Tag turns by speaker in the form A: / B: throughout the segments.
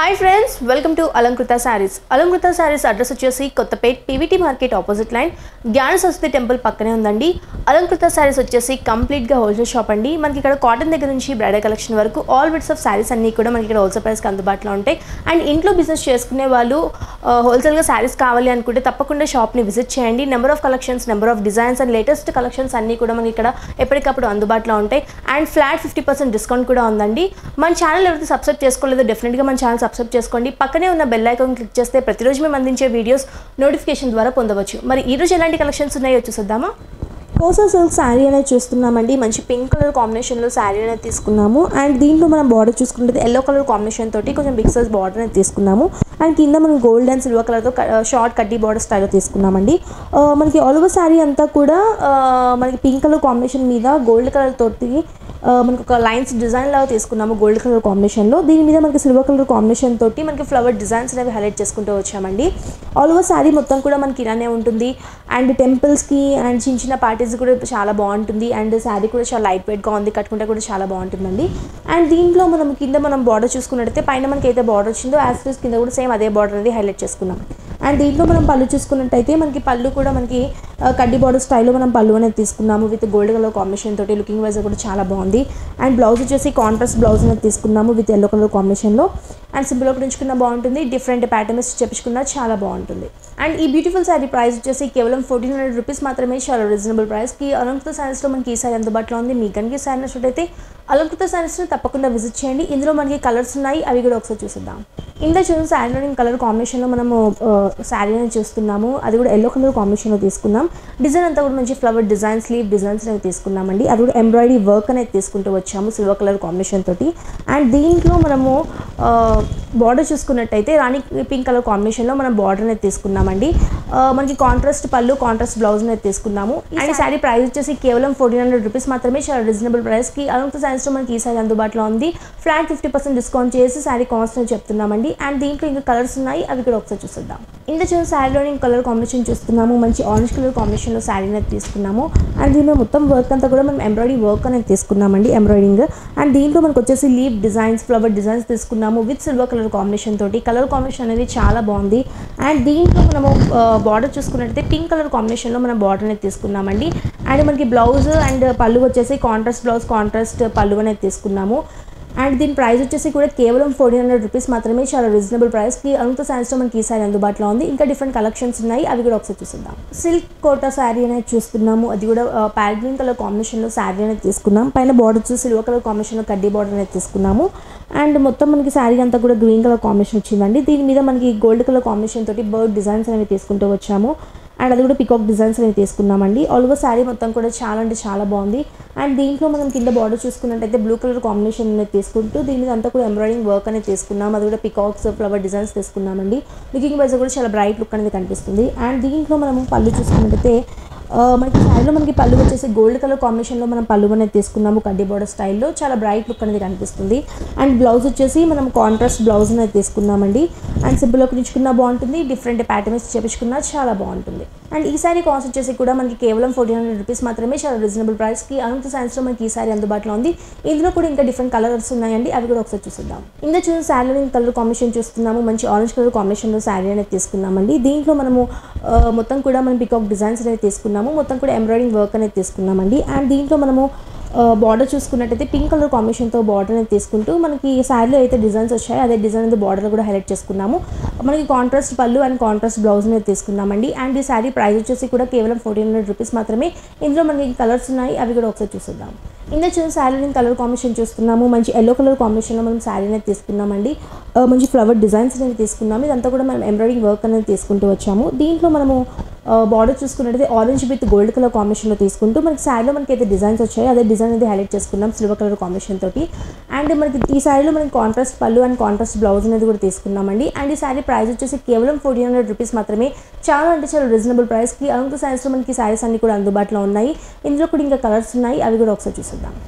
A: hi friends welcome to Alankrita saris Alankrita saris address వచ్చేసి Kothapet PVT market opposite line Gnana Saraswati temple పక్కనే ఉందండి అలంకృత శారీస్ వచ్చేసి కంప్లీట్గా హోల్సేల్ షాప్ అండి మనకి ఇక్కడ కాటన్ దగ్గర నుంచి బ్రైడల్ కలెక్షన్ వరకు ఆల్ బిట్స్ ఆఫ్ శారీస్ అన్నీ కూడా మనకి ఇక్కడ హోల్సేల్ ప్రైస్కి అందుబాటులో ఉంటాయి అండ్ ఇంట్లో బిజినెస్ చేసుకునే వాళ్ళు హోల్సేల్గా శారీస్ కావాలి అనుకుంటే తప్పకుండా షాప్ని విజిట్ చేయండి number of collections number of designs and latest collections అన్నీ కూడా మనకి ఇక్కడ ఎప్పటికప్పుడు అందుబాటులో ఉంటాయి and flat fifty percent discount కూడా ఉందండి మన ఛానల్ ఎవరైతే సబ్స్క్రైబ్ చేసుకోలేదో డెఫినెట్గా మన ఛానల్ సబ్స్క్రైబ్ చేసుకోండి పక్కనే ఉన్న బెల్ ఐకాన్ క్లిక్ చేస్తే ప్రతిరోజు మేము అందించే వీడియోస్ నోటిఫికేషన్ ద్వారా పొందవచ్చు మరి ఈ రోజు ఎలాంటి కలెక్షన్స్ ఉన్నాయో చూసేద్దామా కోసా సిల్క్ శారీ అనేది చూస్తున్నామండి మంచి పింక్ కలర్ కాంబినేషన్లో శారీ అనేది తీసుకున్నాము అండ్ దీంట్లో మనం బార్డర్ చూసుకుంటే ఎల్లో కలర్ కాంబినేషన్ తోటి కొంచెం బిగ్ సైజ్ బార్డర్ అనేది తీసుకున్నాము అండ్ కింద మనం గోల్డ్ అండ్ సిల్వర్ కలర్తో షార్ట్ కడ్డీ బార్డర్ స్టైల్లో తీసుకున్నామండి ఆ, మనకి ఆల్ ఓవర్ శారీ అంతా కూడా ఆ, మనకి పింక్ కలర్ కాంబినేషన్ మీద గోల్డ్ కలర్ తోటి ఆ, మనకి ఒక లైన్స్ డిజైన్ లాగా తీసుకున్నాము గోల్డ్ కలర్ కాంబినేషన్లో దీని మీద మనకి సిల్వర్ కలర్ కాంబినేషన్ తోటి మనకి ఫ్లవర్ డిజైన్స్ అనేవి హైలైట్ చేసుకుంటూ వచ్చామండి ఆల్ ఓవర్ శారీ మొత్తం కూడా మనకి ఇలానే ఉంటుంది అండ్ టెంపుల్స్కి అండ్ చిన్న చిన్న పార్టీస్ కూడా చాలా బాగుంటుంది అండ్ శారీ కూడా చాలా లైట్ వెయిట్గా ఉంది కట్టుకుంటే కూడా చాలా బాగుంటుందండి అండ్ దీంట్లో మనం కింద మనం బార్డర్ చూసుకున్నట్టయితే పైన మనకి అయితే బార్డర్ వచ్చిందో యాజ్ కింద కూడా సేమ్ అదే బార్డర్ అనేది హైలైట్ చేసుకున్నాం అండ్ దీంట్లో మనం పళ్ళు చూసుకున్నట్టయితే మనకి పళ్ళు కూడా మనకి ఆ, కడ్డీ బార్డర్ స్టైల్లో మనం పళ్ళు అనేది తీసుకున్నాము విత్ గోల్డ్ కలర్ కాంబినేషన్ తోటి లుకింగ్ వైజ్ కూడా చాలా బాగుంది అండ్ బ్లౌజ్ వచ్చేసి కాంట్రాస్ట్ బ్లౌజ్ అనేది తీసుకున్నాము విత్ ఎల్లో కలర్ కాంబినేషన్లో అండ్ సింపుల్ ఒకటి ఉంచుకున్న బాగుంటుంది డిఫరెంట్ ప్యాటర్న్స్ చెప్పించుకున్నా చాలా బాగుంటుంది అండ్ ఈ బ్యూటిఫుల్ శారీ ప్రైస్ వచ్చేసి కేవలం ఫోర్టీన్ హండ్రెడ్ రూపీస్ మాత్రమే చాలా రీజనబుల్ ప్రైస్కి అలంకృత శారీస్లో మనకి ఈ శారీ అందుబాటులో ఉంది మీ కనుక శారీ నచ్చినట్టయితే అలంకృత శారీస్ని తప్పకుండా విజిట్ చేయండి ఇందులో మనకి కలర్స్ ఉన్నాయి అవి కూడా ఒకసారి చూసిద్దాం ఇంత చూసిన శారీలో కలర్ కాంబినేషన్లో మనము శారీ అనేది చూస్తున్నాము అది కూడా ఎల్లో కలర్ కాంబినేషన్లో తీసుకున్నాం డిజైన్ అంతా కూడా మంచి ఫ్లవర్ డిజైన్ స్లీవ్ డిజైన్స్ అనేవి తీసుకున్నామండి అది కూడా ఎంబ్రాయిడరీ వర్క్ అనేది తీసుకుంటూ వచ్చాము సిల్వర్ కలర్ కాంబినేషన్ తోటి అండ్ దీంట్లో మనము బార్డర్ చూసుకున్నట్టయితే రాణి పింక్ కలర్ కాంబినేషన్లో మనం బార్డర్ అనేది తీసుకున్నామండి ఆ, మనకి కాంట్రాస్ట్ పళ్ళు కాంట్రాస్ట్ బ్లౌజ్ అనేది తీసుకున్నాము అండ్ ఈ శారీ ప్రైస్ వచ్చేసి కేవలం ఫోర్టీన్ హండ్రెడ్ రూపీస్ మాత్రమే చాలా రీజనబుల్ ప్రైస్కి అలంత శారీస్లో మనకి ఈ శారీ అందుబాటులో ఉంది ఫ్లాట్ ఫిఫ్టీ పర్సెంట్ డిస్కౌంట్ చేసి శారీ కాస్ట్ అని చెప్తున్నామండి అండ్ దీంట్లో ఇంకా కలర్స్ ఉన్నాయి అవి కూడా ఒకసారి చూసేద్దాం ఇంత చూసిన శారీలో ఇంకా కలర్ కాంబినేషన్ చూస్తున్నాము మంచి ఆరెంజ్ కలర్ కాంబినేషన్లో శారీ అనేది తీసుకున్నాము అండ్ దీనిలో మొత్తం వర్క్ అంతా కూడా మనం ఎంబ్రాయిడరీ వర్క్ అనేది తీసుకున్నామండి ఎంబ్రాయిడింగ్ అండ్ దీంట్లో మనకు వచ్చేసి లీవ్ డిజైన్స్ ఫ్లవర్ డిజైన్స్ తీసుకున్నాము విత్ సిల్వర్ కలర్ కాంబినేషన్ తోటి కలర్ కాంబినేషన్ అనేది చాలా బాగుంది అండ్ దీంట్లో మనము బార్డర్ చూసుకున్నట్టయితే పింక్ కలర్ కాంబినేషన్లో మనం బార్డర్ అనేది తీసుకున్నామండి అండ్ మనకి బ్లౌజ్ అండ్ పళ్ళు వచ్చేసి కాంట్రాస్ట్ బ్లౌజ్ కాంట్రాస్ట్ పళ్ళు అనేది తీసుకున్నాము అండ్ దీని ప్రైస్ వచ్చేసి కూడా కేవలం ఫోర్టీన్ హండ్రెడ్ రూపీస్ మాత్రమే చాలా రీజనబుల్ ప్రైస్కి అనంత శారీస్లో మనకి ఈ శారీ అందుబాటులో ఉంది ఇంకా డిఫరెంట్ కలెక్షన్స్ ఉన్నాయి అవి కూడా ఒకసారి చూసిద్దాం సిల్క్ కోటా శారీ అనేది చూస్తున్నాము అది కూడా ప్యాడ్గ్రీన్ కలర్ కాంబినేషన్లో శారీ అనేది తీసుకున్నాం పైన బార్డర్ వచ్చి సిల్వర్ కలర్ కాంబినేషన్లో కడ్డీ బార్డర్ అనేది తీసుకున్నాము అండ్ మొత్తం మనకి శారీ అంతా కూడా గ్రీన్ కలర్ కాంబినేషన్ వచ్చిందండి దీని మీద మనకి గోల్డ్ కలర్ కాంబినేషన్ తోటి బర్డ్ డిజైన్స్ అనేవి తీసుకుంటూ వచ్చాము అండ్ అది కూడా పికాక్ డిజైన్స్ అనేవి తీసుకున్నామండి ఆల్ ఓవర్ శారీ మొత్తం కూడా చాలా అంటే చాలా బాగుంది అండ్ దీంట్లో మనం కింద బార్డర్ చూసుకున్నట్టయితే బ్లూ కలర్ కాంబినేషన్ అనేది తీసుకుంటూ దీని మీద అంతా కూడా ఎంబ్రాయిడింగ్ వర్క్ అనేది తీసుకున్నాం అది కూడా పికాక్స్ ఫ్లవర్ డిజైన్స్ తీసుకున్నామండి లుకింగ్ వైజ్ కూడా చాలా బ్రైట్ లుక్ అనేది కనిపిస్తుంది అండ్ దీంట్లో మనము పళ్ళు చూసుకున్నట్టయితే ఆ, మనకి శారీలో మనకి పళ్ళు వచ్చేసి గోల్డ్ కలర్ కాంబినేషన్లో మనం పళ్ళు అనేది తీసుకున్నాము కడ్డీ బోర్డర్ స్టైల్లో చాలా బ్రైట్ లుక్ అనేది కనిపిస్తుంది అండ్ బ్లౌజ్ వచ్చేసి మనం కాంట్రాస్ట్ బ్లౌజ్ అనేది తీసుకున్నామండి అండ్ సింపుల్ ఒక నించుకున్నా బాగుంటుంది డిఫరెంట్ ప్యాటర్న్స్ చేపించుకున్నా చాలా బాగుంటుంది అండ్ ఈ సారీ కాస్ట్ వచ్చేసి కూడా మనకి కేవలం ఫోర్టీన్ హండ్రెడ్ రూపీస్ మాత్రమే చాలా రీజనబుల్ ప్రైస్కి అనంత సైన్స్లో మనకి ఈ సారీ అందుబాటులో ఉంది ఇందులో కూడా ఇంకా డిఫరెంట్ కలర్స్ ఉన్నాయండి అవి కూడా ఒకసారి చూసిద్దాం ఇందులో చూసిన శారీ కలర్ కాంబినేషన్ చూస్తున్నాము మంచి ఆరెంజ్ కలర్ కాంబినేషన్లో శారీ అనేది తీసుకున్నామండి దీంట్లో మనము ఆ, మొత్తం కూడా మనం పికాక్ డిజైన్స్ అనేది తీసుకున్నాము మొత్తం కూడా ఎంబ్రాయిడింగ్ వర్క్ అనేది తీసుకున్నామండి అండ్ దీంట్లో మనము బార్డర్ చూసుకున్నట్టయితే పింక్ కలర్ కాంబినేషన్తో బార్డర్ అనేది తీసుకుంటూ మనకి ఈ శారీలో అయితే డిజైన్స్ వచ్చాయో అదే డిజైన్ అనేది బార్డర్ కూడా హైలైట్ చేసుకున్నాము మనకి కాంట్రాస్ట్ పళ్ళు అండ్ కాంట్రాస్ట్ బ్లౌజ్ అనేది తీసుకున్నామండి అండ్ ఈ శారీ ప్రైస్ వచ్చేసి కూడా కేవలం ఫోర్టీన్ హండ్రెడ్ రూపీస్ మాత్రమే ఇందులో మనకి కలర్స్ ఉన్నాయి అవి కూడా ఒకసారి చూసేద్దాం ఇందులో చూసిన శారీ కలర్ కాంబినేషన్ చూస్తున్నాము మంచి ఎల్లో కలర్ కాంబినేషన్లో మనం శారీ అనేది తీసుకున్నామండి ఆ, మంచి ఫ్లవర్ డిజైన్స్ అనేవి తీసుకున్నాము ఇదంతా కూడా మనం ఎంబ్రాయిడింగ్ వర్క్ అనేది తీసుకుంటూ వచ్చాము దీంట్లో మనము బార్డర్ చూసుకున్నట్టయితే ఆరెంజ్ విత్ గోల్డ్ కలర్ కాంబినేషన్లో తీసుకుంటూ మనకి శారీలో మనకి అయితే డిజైన్స్ వచ్చాయి అదే డిజైన్ అనేది హైలైట్ చేసుకున్నాం సిల్వర్ కలర్ కాంబినేషన్ తోటి అండ్ మనకి ఈ శారీలో మనకి కాంట్రాస్ట్ పళ్ళు అండ్ కాంట్రాస్ట్ బ్లౌజ్ అనేది కూడా తీసుకున్నామండి అండ్ ఈ శారీ ప్రైస్ వచ్చేసి కేవలం ఫోర్టీన్ హండ్రెడ్ రూపీస్ మాత్రమే చాలా అంటే చాలా రీజనబుల్ ప్రైస్కి అనంత శారీస్లో మనకి శారీస్ అన్ని కూడా అందుబాటులో ఉన్నాయి ఇందులో కూడా ఇంకా కలర్స్ ఉన్నాయి అవి కూడా ఒకసారి చూసేద్దాం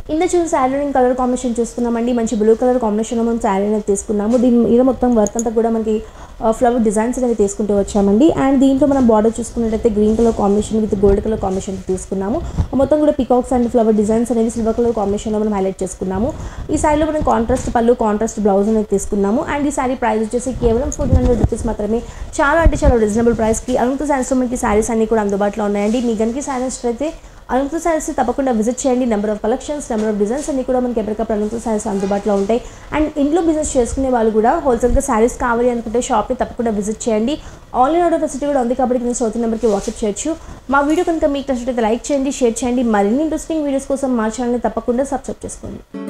A: ఇంత చూసిన శారీ నేను కలర్ కాంబినేషన్ చూస్తున్నామండి మంచి బ్లూ కలర్ కాంబినేషన్లో మనం శారీ అనేది తీసుకున్నాము దీని మీద మొత్తం వర్క్ అంతా కూడా మనకి ఫ్లవర్ డిజైన్స్ అనేవి తీసుకుంటూ వచ్చామండి అండ్ దీంట్లో మనం బార్డర్ చూసుకున్నట్టయితే green colour combination with gold colour combination తీసుకున్నాము మొత్తం కూడా పికాక్స్ అండ్ ఫ్లవర్ డిజైన్స్ అనేవి సిల్వర్ కలర్ కాంబినేషన్లో మనం హైలైట్ చేసుకున్నాము ఈ శారీలో మనం కాంట్రాస్ట్ పళ్ళు కాంట్రాస్ట్ బ్లౌజ్ అనేది తీసుకున్నాము అండ్ ఈ శారీ ప్రైస్ వచ్చేసి కేవలం ఫోర్ హండ్రెడ్ రూపీస్ మాత్రమే చాలా అంటే చాలా రీజనబుల్ ప్రైస్కి అనంత శారీస్లో మనకి శారీస్ అన్ని కూడా అందుబాటులో ఉన్నాయండి మీ గనికి శారీస్ అయితే అనంత శారీస్ తప్పకుండా విజిట్ చేయండి number of collections number of designs అన్ని కూడా మనకి ఎప్పటికప్పుడు అనంత శారీస్ అందుబాటులో ఉంటాయి అండ్ ఇంట్లో బిజినెస్ చేసుకునే వాళ్ళు కూడా హోల్సేల్గా శారీస్ కావాలి అనుకుంటే షాప్ని తప్పకుండా విజిట్ చేయండి ఆన్లైన్ ఆర్డర్ ఫెసిలిటీ కూడా ఉంది కాబట్టి నేను సోతి నెంబర్కి వాట్సాప్ చేయొచ్చు మా వీడియో కనుక మీకు నచ్చినట్లయితే లైక్ చేయండి షేర్ చేయండి మరిన్ని ఇంట్రెస్టింగ్ వీడియోస్ కోసం మా ఛానల్ని తప్పకుండా సబ్స్క్రైబ్ చేసుకోండి